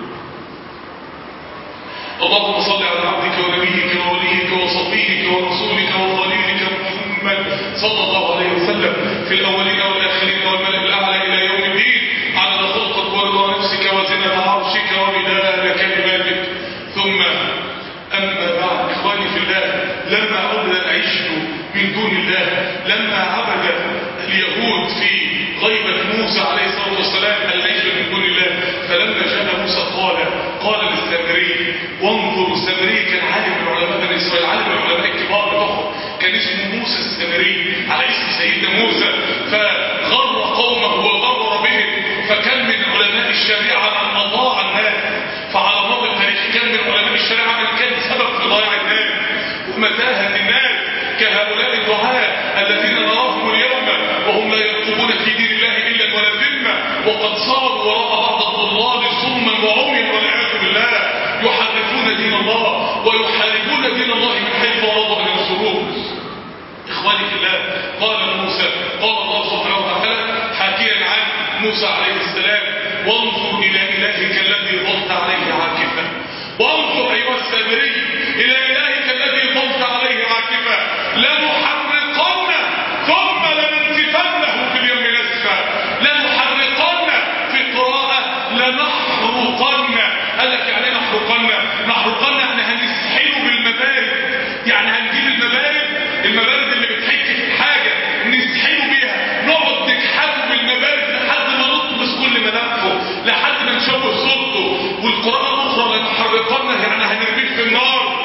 اللهم صل على عبدك ونبيك ووليك وصفيك ورسولك وخليلك محمد صلى الله عليه وسلم في الأولين والآخرين والملأ الأعلى إلى يوم الدين على خلقك ورضا نفسك وزنة عرشك ومداد كلماتك ثم أما بعد إخواني في الله لما عبد العجل من دون الله لما عبد غيبة موسى عليه الصلاة والسلام العجل من دون الله فلما جاء موسى قال قال للسامري وانظر السامري كان عالم من علماء بني إسرائيل عالم من العلماء الكبار بتوعهم كان اسمه موسى السامري على اسم سيدنا موسى فغر قومه وغرر بهم فكان من علماء الشريعة من أضاع الناس فعلى مر التاريخ كان من علماء الشريعة من كان سبب في ضياع الناس ومتاهة الناس كهؤلاء الدعاء الذين نراهم اليوم وهم لا يرقبون في دين الله إلا ولا ذمة وقد صاروا وراء بعض الضلال صما وعميا والعياذ بالله يحرفون دين الله ويحاربون دين الله من حيث أرادوا أن ينصروه إخواني في الله قال موسى قال الله سبحانه وتعالى حكيا عن موسى عليه السلام وانظر إلى إلهك الذي ظلت عليه عاكفا وانظر أيها السامري إلى إلهك الذي ظلت عليه عاكفا لنحرقن ثم لننسفنه في اليم نسفا لنحرقن في قراءة لنحرقن قال لك يعني نحرقن نحرقن يعني هنسحله بالمبارد يعني هنجيب المبارد المبارد اللي بتحك في الحاجة نسحله بيها نقعد نكحله بالمبارد لحد ما نطمس كل ملامحه لحد ما نشوه صورته والقراءة الأخرى لنحرقن يعني هنرميه في النار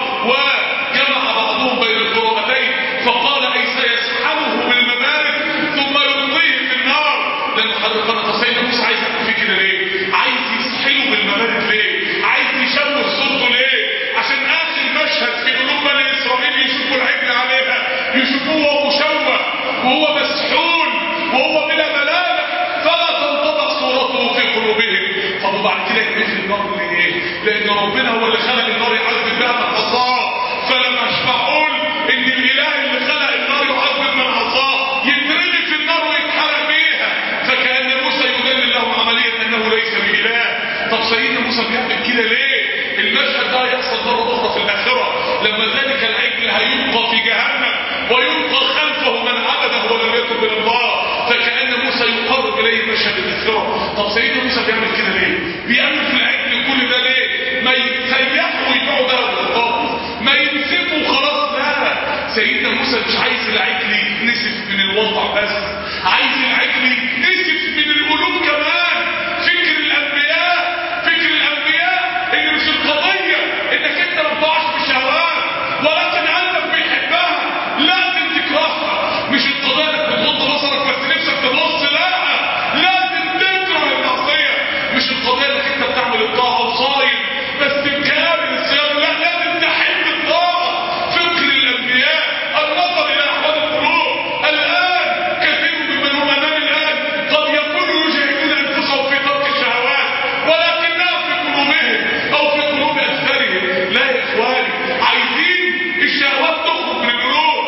وجمع بعضهم بين القراءتين فقال أي سيسحبه بالمبارد ثم يلقيه في النار لنحرقن فسيدنا موسى عايز يعمل فيه كده ليه؟ عايز يسحله بالمبارد ليه؟ عايز يشوه صورته ليه؟ عشان آخر مشهد في قلوب بني إسرائيل يشوفوا العجل عليها يشوفوه وهو مشوه وهو مسحول وهو بلا ملامح فلا تنطبق صورته في قلوبهم طب وبعد كده يرميه في النار ليه؟ لأن ربنا هو اللي خلق النار يعذب بها من عصاه فلما مش معقول إن الإله اللي خلق النار يعذب من عصاه يترمي في النار ويتحرق بيها فكأن موسى يدلل لهم عمليا أنه ليس بإله طب سيدنا موسى بيعمل كده ليه؟ المشهد ده هيحصل مرة أخرى في الآخرة لما ذلك العجل هيلقى في جهنم ويلقى خلفه من عبده ولم يتب إلى الله فكأن موسى يقرب إليه مشهد الآخرة طب سيدنا موسى بيعمل كده ليه؟ بيعمل في العجل كل ده ليه؟ ما يسيحوا ويبيعوا ده بالضبط ما ينسفوا وخلاص لا سيدنا موسى مش عايز العجل يتنسف من الوضع بس عايز العجل يتنسف من القلوب كمان فكر الأنبياء فكر الأنبياء إن مش القضية إنك أنت ما بتقعش في الشهوات ولكن قلبك بيحبها لازم تكرهها مش القضية إنك بتغض بصرك بس نفسك تبص لا لازم تكره المعصية مش القضية إنك أنت بتعمل الطاعة وصايم بس بكامل الصيام لا لازم تحب الطاعة فكر الأنبياء النظر إلى أحوال القلوب الآن كثير ممن هم أمام الآن قد يكونوا يجاهدون أنفسهم في ترك الشهوات ولكنها في قلوبهم أو في قلوب أكثرهم لا يا إخواني عايزين الشهوات تخرج من القلوب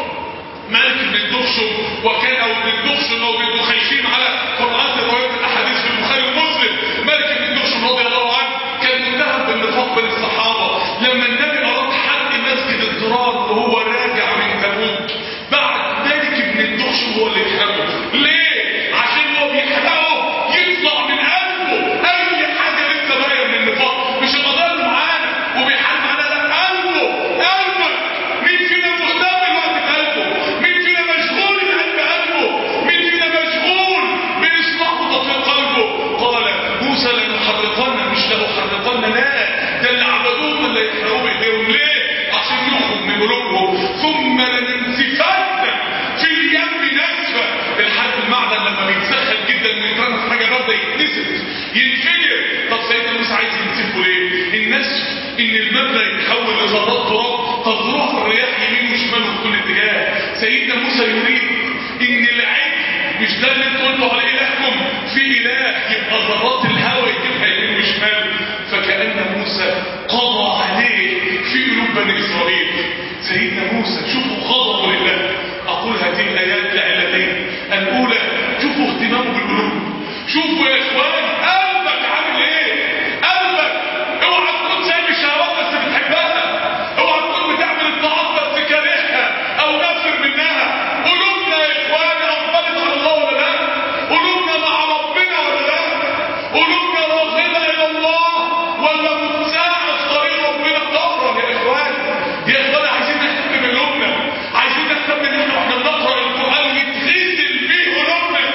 مالك بن الدخشم وكان او ابن الدخشم او ابن خيشيم على قرآن رواية الاحاديث في البخاري ومسلم مالك بن الدخشم رضي الله عنه كان متهم بالنفاق بين الصحابة لما النبي اراد حرق مسجد الضرار وهو راجع من تبوك بعد ذلك ابن الدخشم هو اللي يحرقه ليه؟ عشان هو بيحرقه يطلع من قلبه اي حاجة لسه باقية من النفاق مش القضايا معانا وبيحارب معانا لا قلبه قلبك مين فينا مهتم الوقت بقلبه مين فينا مشغول بقلب قلبه مين فينا مشغول بإصلاح وتطبيق قلبه قال موسى لنحرقن مش لنحرقن لا ده اللي عبدوهم اللي يحرقوا بايديهم ليه عشان يخرج من قلوبهم ثم لننسفن في اليم نسفا الحد المعدن لما بيتسخن جدا ويترمى في حاجه بارده يتنسف ينفجر طب سيدنا موسى عايز ينسفه ليه النسف ان المبنى يتحول لذرات تراب تظهرها الرياح يمين وشمال وفي كل اتجاه سيدنا موسى يريد ان العجل مش ده اللي انتوا قلتوا على الهكم في اله يبقى ذرات الهواء يجيبها يمين وشمال فكأن موسى قضى عليه في قلوب بني اسرائيل سيدنا موسى شوفوا غضبه لله اقول هذه الايات لعلتين الاولى شوفوا اهتمامه بالقلوب شوفوا يا اخوان قلبك عامل ايه قلبك اوعى تكون سايب الشهوات بس بتحبها اوعى تكون بتعمل الطاعات بس كارهها او نافر منها قلوبنا يا اخواني اقبلت على الله ولا لا قلوبنا مع ربنا ولا لا قلوبنا راغبه الى الله ولا متساعة في طريق ربنا ظهرا يا اخواني يا اخواني عايزين نهتم بقلوبنا عايزين نهتم ان احنا واحنا بنقرا القران يتغسل بيه قلوبنا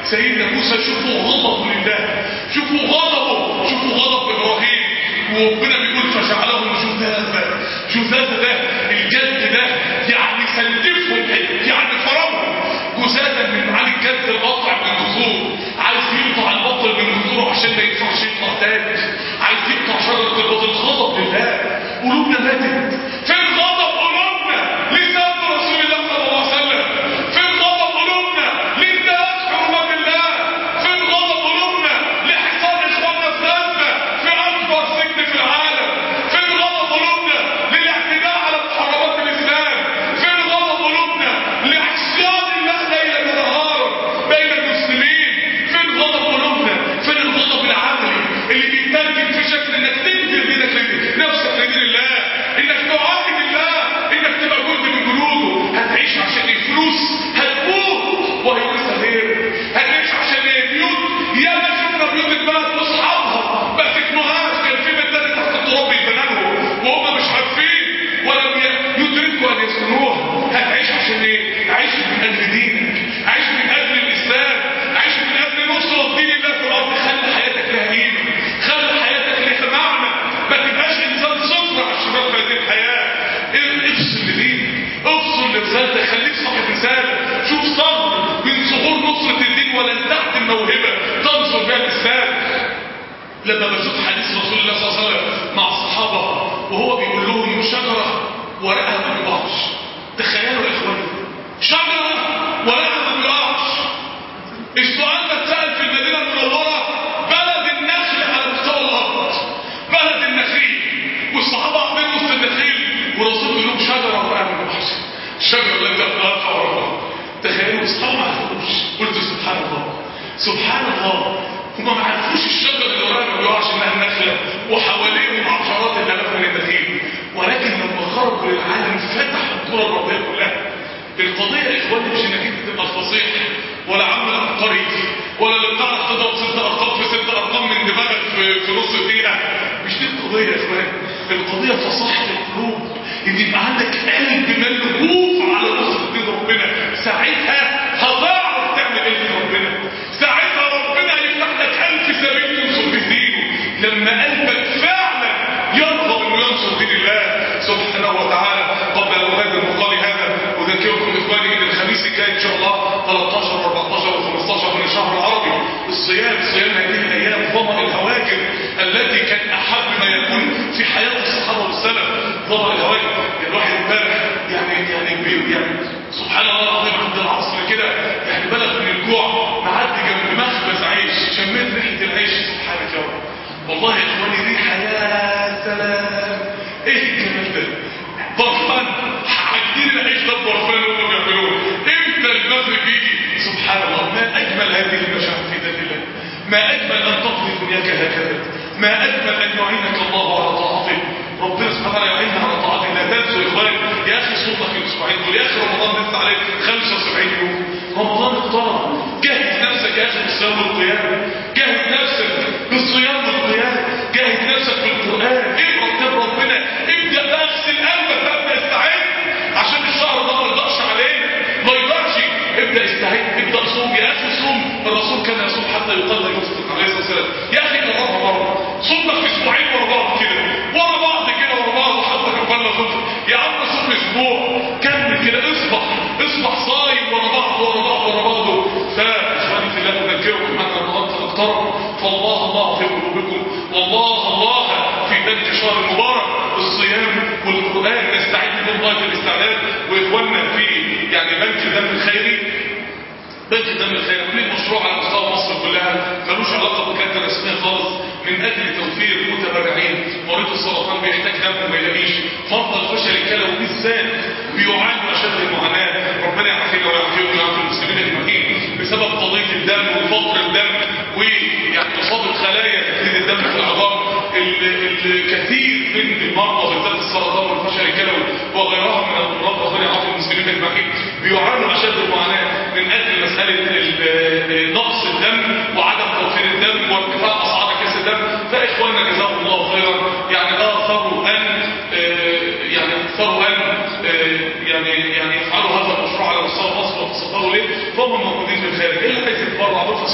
سيدنا موسى شوفوا غضبه لله شوفوا غضبه شوفوا غضب ابراهيم وربنا بيقول فجعلهم جذاذا جذاذا ده الجد ده يعني سلفهم يعني فرمهم جذاذا من معاني الجد القطع من جذور عايز يقطع البطل من جذوره عشان ما ينفعش يطلع تاني عايز يقطع شجره البطل غضب لله قلوبنا ماتت فين غضب قلوبنا لسان رسول الله صلى الله عليه وسلم فين غضب قلوبنا لانتهاك حرمات الله فين غضب قلوبنا لحصار اخواننا في غزه في اكبر سجن في العالم فين غضب قلوبنا للاعتداء على محرمات الاسلام فين غضب قلوبنا لعصيان الله ليلا ونهارا بين المسلمين فين غضب قلوبنا فين الغضب العملي اللي بيترجم في شكل انك تنكر دينك نفسك لدين الله انك تعاهد الله انك تبقى جزء من جنوده هتعيش عشان الفلوس هتموت وهيورثها غيرك هتعيش عشان البيوت يا ما شفنا بيوت البلد واصحابها ما سكنوهاش كان في بيت تاني تحت التراب بيتبنوا وهم مش عارفين ولم يدركوا ان يسكنوها هتعيش عشان ايه؟ عيش من اجل دينك عيش من اجل الاسلام عيش من اجل نصرة دين الله في الارض خلي حياتك لها قيمه خلي حياتك لها معنى ما تبقاش انسان صفر على الشباب في هذه الحياه افصل لدينك افصل لرسالتك خليك صاحب رساله شوف صبر من ظهور نصرة الدين ولن تحت الموهبه تنصر بها الاسلام لما بشوف حديث رسول الله صلى الله عليه وسلم مع الصحابه وهو بيقول لهم شجره ورقها ما بيقعش تخيلوا يا اخواني شجره ورقها ما بيقعش السؤال ده اتسال في المدينه المنوره بلد النخل على مستوى الارض بلد النخيل والصحابه قاعدين وسط النخيل ورسول بيقول لهم شجره ورقها ما بيقعش الشجره اللي انت بتقطعها ورقها تخيلوا اصحابه ما عرفوش قلت سبحان الله سبحان الله هما ما عرفوش الشجره اللي وراها ما بيقعش انها النخله وحواليهم عشرات الالاف من النخيل ولكن لما خرجوا للعالم فتحوا الكره الارضيه كلها القضيه يا اخواني مش انك انت تبقى فصيح ولا عامل عبقري ولا اللي بتعرف تضرب ست ارقام في ست ارقام من دماغك في, في نص دقيقه مش دي القضيه يا اخواني القضيه فصاحه القلوب ان يبقى عندك قلب ملهوف على نصره دين ربنا ساعتها هتعرف تعمل ايه في ربنا ساعتها ربنا يفتح لك الف سبيل تنصر به دينه لما قلبك فعلا يرغب انه ينصر دين الله سبحانه وتعالى قبل ان اغادر مقالي هذا اذكركم اخواني ان الخميس الجاي ان شاء الله 13 و14 و15 من الشهر العربي الصيام صيام هذه الايام ضمن الهواجر التي كان احب ما يكون في حياه الصحابه والسلف ضمن الهواجر الواحد امبارح يعني يعني بي يعني سبحان الله العظيم عند العصر كده يعني بلغ من الجوع معدي جنب مخبز عيش شميت ريحه العيش سبحانك يا رب والله يا اخواني ريحه يا سلام ايه الجمال ده برفان عاجبين العيش ده برفان اللي هم بيعملوه امتى المغرب يجي سبحان الله ما اجمل هذه المشاعر في ذات الله ما اجمل ان تقضي دنياك هكذا ما اجمل ان يعينك الله على طاعته ربنا سبحانه وتعالى يعيننا على طاعته لا تنسوا يا اخواني يا اخي صومك في اسبوعين دول يا اخي رمضان لسه عليك 75 يوم رمضان اقترب جهز نفسك يا اخي بالصيام والقيام جهز نفسك بالصيام والقيام جهز نفسك بالقران اقرا كتاب ربنا ابدا بقى اغسل قلبك بقى استعد عشان الشهر ده ما يضيعش علينا ما يضيعش ابدا استعد ابدا صوم يا اخي صوم الرسول كان يصوم حتى يقال لا يفطر عليه الصلاه والسلام يا اخي جربها مره صوم لك اسبوعين ورا بعض كده ورا بعض كده ورا بعض وحتى كفانا صوم يا عم صوم اسبوع كمل كده اصبح اصبح صايم ورا بعض ورا بعض ورا بعض فاخواني في الله اذكركم ان رمضان قد اقترب فالله الله في قلوبكم والله الله في ذلك الشهر المبارك الصيام والقران نستعد بالله الاستعداد واخواننا في يعني بنك الدم الخيري بنك الدم الخيري عاملين مشروع على مستوى مصر كلها ملوش علاقه بكارت رسميه خالص من اجل توفير متبرعين مريض السرطان بيحتاج دم وما يلاقيش مرضى الفشل الكلوي بالذات بيعانوا اشد المعاناه ربنا يعافينا ويعافيهم ويعافي المسلمين اجمعين بسبب قضيه الدم وفقر الدم ويعني تصاب الخلايا تزيد الدم في العظام الكثير من المرضى بالذات السرطان والفشل الكلوي وغيرها من الامراض ربنا يعافي المسلمين اجمعين بيعانوا اشد المعاناه من اجل مساله نقص الدم وعدم توفير الدم وارتفاع اسعار كاس الدم فاخواننا جزاهم الله خيرا يعني اثروا ان يعني اثروا ان يعني يعني يفعلوا هذا المشروع على مستوى مصر وتصدروا ليه فهم موجودين في الخارج اللي عايز يتبرع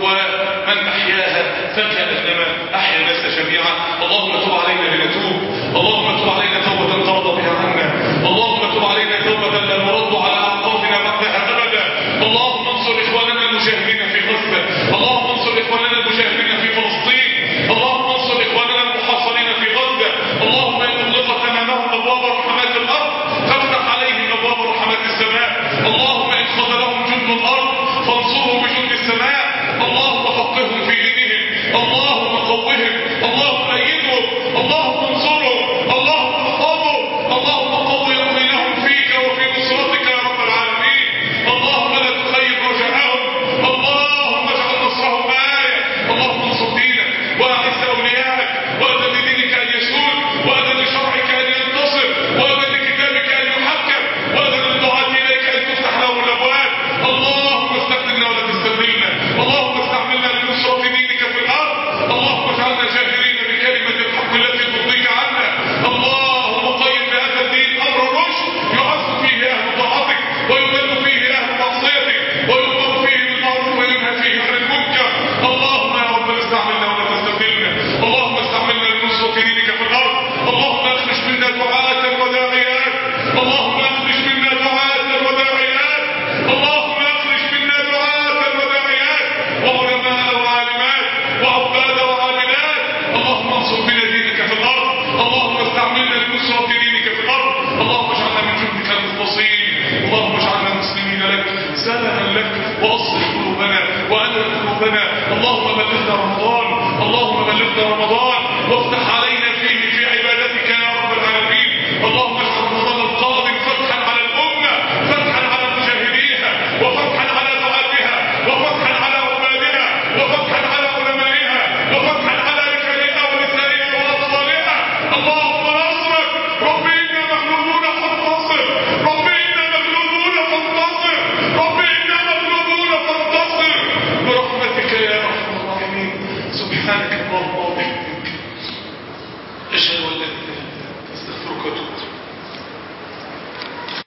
ومن أحياها فكأنما أحيا الناس جميعا اللهم تب علينا لنتوب اللهم تب علينا توبة ترضى بها عنا اللهم تب علينا توبة لا نرد على أعقابنا بعدها أبدا اللهم انصر إخواننا المجاهدين في غزة اللهم انصر إخواننا المجاهدين في فلسطين اللهم انصر إخواننا المحاصرين في غزة اللهم إن أغلقت أمامهم أبواب رحمات الأرض فافتح عليهم أبواب رحمات السماء اللهم إن خذلهم جند الأرض فانصرهم بجند السماء اللهم فقههم في دينهم اللهم قوهم اللهم أيدهم اللهم انصرهم اللهم احفظهم اللهم قو يقينهم فيك وفي نصرتك يا رب العالمين اللهم لا تخيب رجاءهم اللهم اجعل نصرهم آية اللهم انصر دينك وأعز أولياءك وأذن دينك أن يسود وأذن شرعك أن ينتصر وأذن كتابك أن يحكم وأذن الدعاة إليك أن تفتح لهم الأبواب اللهم استخدمنا ولا تستبدلنا اللهم استعملنا لنصرة دينك في الأرض اللهم اجعلنا جاهرين بكلمة الحق التي ترضيك عنا اللهم قيم بهذا الدين أمر الرشد يعز فيه أهل طاعتك ويذل فيه أهل معصيتك ويؤمر فيه بالمعروف وينهى فيه عن المنكر اللهم يا رب استعملنا ولا تستبدلنا اللهم استعملنا لنصرة دينك في الأرض اللهم اخرج منا دعاة وداعيات اللهم اخرج منا دعاة وداعيات اللهم اخرج منا دعاة وداعيات وعلماء وعالمات وعباد وعاملات اللهم انصر بنا دينك في الأرض اللهم استعملنا لنصرة دينك في الأرض اللهم اجعلنا من جندك المخلصين اللهم اجعلنا مسلمين لك سلما لك واصلح قلوبنا وأنر قلوبنا اللهم بلغنا رمضان اللهم بلغنا رمضان